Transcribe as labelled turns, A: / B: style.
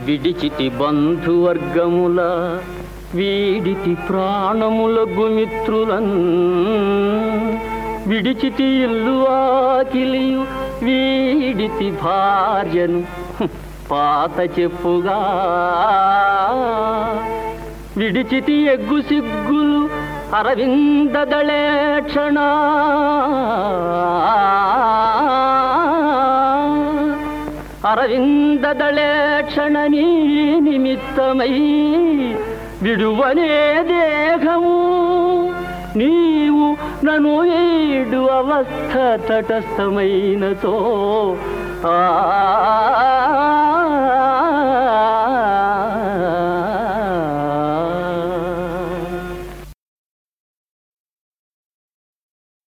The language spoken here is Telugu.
A: విడిచితి బంధువర్గముల వీడితి ప్రాణముల గుమిత్రులన్ విడిచితి ఇల్లు ఆకిలియు వీడితి భార్యను హ్మ్, పాత చెప్పుగా విడిచితి ఎగ్గు సిగ్గులు అరవిందదళేక్షణ అరవిందదళేక్షణ నీ నిమిత్తమై విడువనే దేహము నీవు నన్ను ఏడు అవస్థ తటస్థమైనతో ఆ